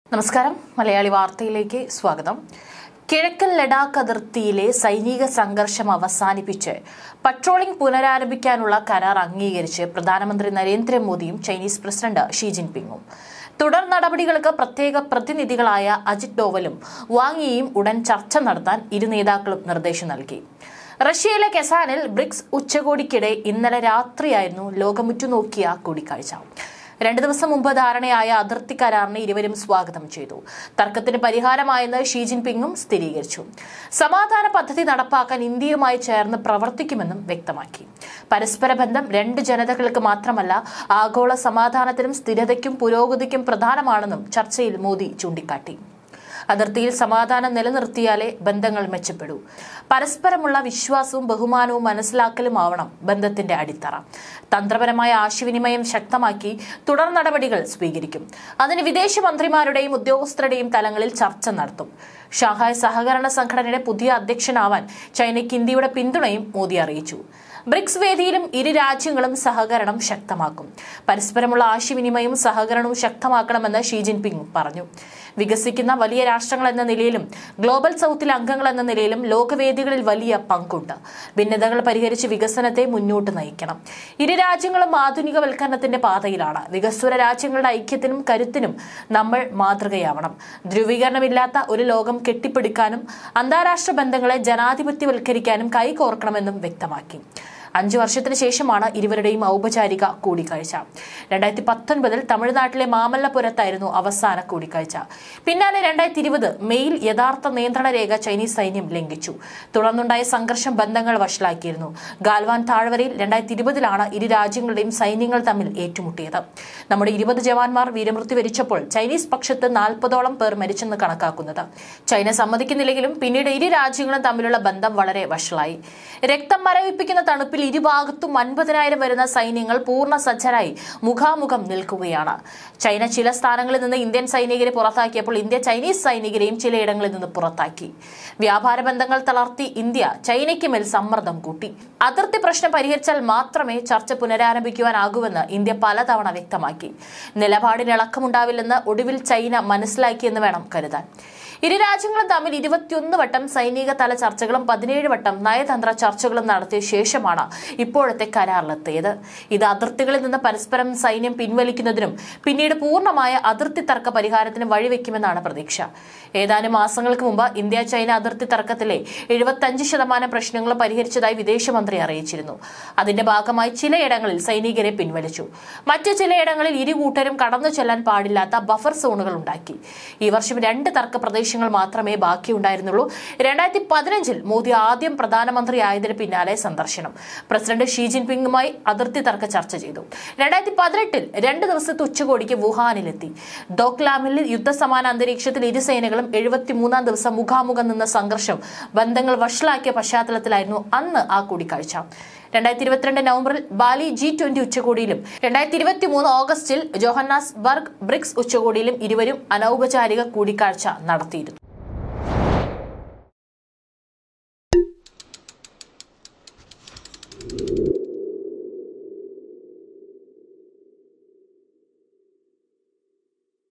നമസ്കാരം മലയാളി വാർത്തയിലേക്ക് സ്വാഗതം കിഴക്കൻ ലഡാക്ക് അതിർത്തിയിലെ സൈനിക സംഘർഷം അവസാനിപ്പിച്ച് പട്രോളിംഗ് പുനരാരംഭിക്കാനുള്ള കരാർ അംഗീകരിച്ച് പ്രധാനമന്ത്രി നരേന്ദ്രമോദിയും ചൈനീസ് പ്രസിഡന്റ് ഷീ ജിൻപിങ്ങും തുടർ നടപടികൾക്ക് പ്രത്യേക പ്രതിനിധികളായ അജിത് ഡോവലും വാങ്ങിയും ഉടൻ ചർച്ച നടത്താൻ ഇരു നേതാക്കളും നിർദ്ദേശം നൽകി റഷ്യയിലെ കെസാനിൽ ബ്രിക്സ് ഉച്ചകോടിക്കിടെ ഇന്നലെ രാത്രിയായിരുന്നു ലോകമുറ്റുനോക്കിയ കൂടിക്കാഴ്ച രണ്ടു ദിവസം മുമ്പ് ധാരണയായ അതിർത്തി കരാറിനെ ഇരുവരും സ്വാഗതം ചെയ്തു തർക്കത്തിന് പരിഹാരമായെന്ന് ഷീ ജിൻപിങ്ങും സ്ഥിരീകരിച്ചു സമാധാന പദ്ധതി നടപ്പാക്കാൻ ഇന്ത്യയുമായി ചേർന്ന് പ്രവർത്തിക്കുമെന്നും വ്യക്തമാക്കി പരസ്പര ബന്ധം രണ്ട് ജനതകൾക്ക് മാത്രമല്ല ആഗോള സമാധാനത്തിനും സ്ഥിരതയ്ക്കും പുരോഗതിക്കും പ്രധാനമാണെന്നും ചർച്ചയിൽ മോദി ചൂണ്ടിക്കാട്ടി അതിർത്തിയിൽ സമാധാനം നിലനിർത്തിയാലേ ബന്ധങ്ങൾ മെച്ചപ്പെടൂ പരസ്പരമുള്ള വിശ്വാസവും ബഹുമാനവും മനസ്സിലാക്കലുമാവണം ബന്ധത്തിന്റെ അടിത്തറ തന്ത്രപരമായ ആശയവിനിമയം ശക്തമാക്കി തുടർ നടപടികൾ സ്വീകരിക്കും അതിന് വിദേശമന്ത്രിമാരുടെയും ഉദ്യോഗസ്ഥരുടെയും തലങ്ങളിൽ ചർച്ച നടത്തും ഷാങ്ഹായ് സഹകരണ സംഘടനയുടെ പുതിയ അധ്യക്ഷനാവാൻ ചൈനയ്ക്ക് ഇന്ത്യയുടെ പിന്തുണയും മോദി അറിയിച്ചു ബ്രിക്സ് വേദിയിലും ഇരു രാജ്യങ്ങളും സഹകരണം ശക്തമാക്കും പരസ്പരമുള്ള ആശയവിനിമയവും സഹകരണവും ശക്തമാക്കണമെന്ന് ഷീ ജിൻപിങ് പറഞ്ഞു വികസിക്കുന്ന വലിയ രാഷ്ട്രങ്ങൾ എന്ന നിലയിലും ഗ്ലോബൽ സൗത്തിലെ അംഗങ്ങൾ എന്ന നിലയിലും ലോകവേദികളിൽ വലിയ പങ്കുണ്ട് ഭിന്നതകൾ പരിഹരിച്ച് വികസനത്തെ മുന്നോട്ട് നയിക്കണം ഇരു രാജ്യങ്ങളും ആധുനികവൽക്കരണത്തിന്റെ പാതയിലാണ് വികസ്വര രാജ്യങ്ങളുടെ ഐക്യത്തിനും കരുത്തിനും നമ്മൾ മാതൃകയാവണം ധ്രുവീകരണമില്ലാത്ത ഒരു ലോകം കെട്ടിപ്പടുക്കാനും അന്താരാഷ്ട്ര ബന്ധങ്ങളെ ജനാധിപത്യവൽക്കരിക്കാനും കൈകോർക്കണമെന്നും വ്യക്തമാക്കി അഞ്ചു വർഷത്തിന് ശേഷമാണ് ഇരുവരുടെയും ഔപചാരിക കൂടിക്കാഴ്ച രണ്ടായിരത്തി പത്തൊൻപതിൽ തമിഴ്നാട്ടിലെ മാമല്ലപുരത്തായിരുന്നു അവസാന കൂടിക്കാഴ്ച പിന്നാലെ രണ്ടായിരത്തി ഇരുപത് മെയിൽ യഥാർത്ഥ നിയന്ത്രണ രേഖ ചൈനീസ് സൈന്യം ലംഘിച്ചു തുടർന്നുണ്ടായ സംഘർഷം ബന്ധങ്ങൾ വഷളാക്കിയിരുന്നു ഗാൽവാൻ താഴ്വരയിൽ രണ്ടായിരത്തി ഇരുപതിലാണ് ഇരു രാജ്യങ്ങളുടെയും സൈന്യങ്ങൾ തമ്മിൽ ഏറ്റുമുട്ടിയത് നമ്മുടെ ഇരുപത് ജവാന്മാർ വീരമൃത്യു വരിച്ചപ്പോൾ ചൈനീസ് പക്ഷത്ത് നാൽപ്പതോളം പേർ മരിച്ചെന്ന് കണക്കാക്കുന്നത് ചൈന സമ്മതിക്കുന്നില്ലെങ്കിലും പിന്നീട് ഇരു രാജ്യങ്ങളും തമ്മിലുള്ള ബന്ധം വളരെ വഷളായി രക്തം മരവിപ്പിക്കുന്ന തണുപ്പിൽ ഇരുഭാഗത്തും അൻപതിനായിരം വരുന്ന സൈന്യങ്ങൾ പൂർണ്ണ സജ്ജരായി മുഖാമുഖം നിൽക്കുകയാണ് ചൈന ചില സ്ഥാനങ്ങളിൽ നിന്ന് ഇന്ത്യൻ സൈനികരെ പുറത്താക്കിയപ്പോൾ ഇന്ത്യ ചൈനീസ് സൈനികരെയും ചിലയിടങ്ങളിൽ നിന്ന് പുറത്താക്കി വ്യാപാര ബന്ധങ്ങൾ തളർത്തി ഇന്ത്യ ചൈനയ്ക്ക് മേൽ സമ്മർദ്ദം കൂട്ടി അതിർത്തി പ്രശ്നം പരിഹരിച്ചാൽ മാത്രമേ ചർച്ച പുനരാരംഭിക്കുവാനാകൂവെന്ന് ഇന്ത്യ പലതവണ വ്യക്തമാക്കി നിലപാടിന് ഇളക്കമുണ്ടാവില്ലെന്ന് ഒടുവിൽ ചൈന മനസ്സിലാക്കിയെന്ന് വേണം കരുതാൻ ഇരു രാജ്യങ്ങളും തമ്മിൽ ഇരുപത്തിയൊന്ന് വട്ടം സൈനിക തല ചർച്ചകളും പതിനേഴ് വട്ടം നയതന്ത്ര ചർച്ചകളും നടത്തിയ ശേഷമാണ് ഇപ്പോഴത്തെ കരാറിലെത്തിയത് ഇത് അതിർത്തികളിൽ നിന്ന് പരസ്പരം സൈന്യം പിൻവലിക്കുന്നതിനും പിന്നീട് പൂർണ്ണമായ അതിർത്തി തർക്ക പരിഹാരത്തിനും വഴിവെക്കുമെന്നാണ് പ്രതീക്ഷ ഏതാനും മാസങ്ങൾക്ക് മുമ്പ് ഇന്ത്യ ചൈന അതിർത്തി തർക്കത്തിലെ എഴുപത്തഞ്ച് ശതമാനം പ്രശ്നങ്ങൾ പരിഹരിച്ചതായി വിദേശമന്ത്രി അറിയിച്ചിരുന്നു അതിന്റെ ഭാഗമായി ചിലയിടങ്ങളിൽ സൈനികരെ പിൻവലിച്ചു മറ്റു ചിലയിടങ്ങളിൽ ഇരു കൂട്ടരും കടന്നു ചെല്ലാൻ പാടില്ലാത്ത ബഫർ സോണുകൾ ഉണ്ടാക്കി ഈ വർഷം രണ്ട് തർക്ക പ്രദേശങ്ങൾ മാത്രമേ ബാക്കിയുണ്ടായിരുന്നുള്ളൂ രണ്ടായിരത്തി പതിനഞ്ചിൽ മോദി ആദ്യം പ്രധാനമന്ത്രിയായതിന് പിന്നാലെ സന്ദർശനം പ്രസിഡന്റ് ഷീ ജിൻപിങ്ങുമായി അതിർത്തി തർക്ക ചർച്ച ചെയ്തു രണ്ടായിരത്തി പതിനെട്ടിൽ രണ്ട് ദിവസത്തെ ഉച്ചകോടിക്ക് വുഹാനിലെത്തി ദോക്ലാമിൽ യുദ്ധസമാന അന്തരീക്ഷത്തിൽ ഇരു സേനകളും എഴുപത്തിമൂന്നാം ദിവസം മുഖാമുഖം നിന്ന സംഘർഷം ബന്ധങ്ങൾ വഷളാക്കിയ പശ്ചാത്തലത്തിലായിരുന്നു അന്ന് ആ കൂടിക്കാഴ്ച രണ്ടായിരത്തി ഇരുപത്തിരണ്ട് നവംബറിൽ ബാലി ജി ട്വന്റി ഉച്ചകോടിയിലും രണ്ടായിരത്തി ഇരുപത്തി മൂന്ന് ഓഗസ്റ്റിൽ ജോഹന്നാസ് ബർഗ് ബ്രിക്സ് ഉച്ചകോടിയിലും ഇരുവരും അനൌപചാരിക കൂടിക്കാഴ്ച നടത്തിയിരുന്നു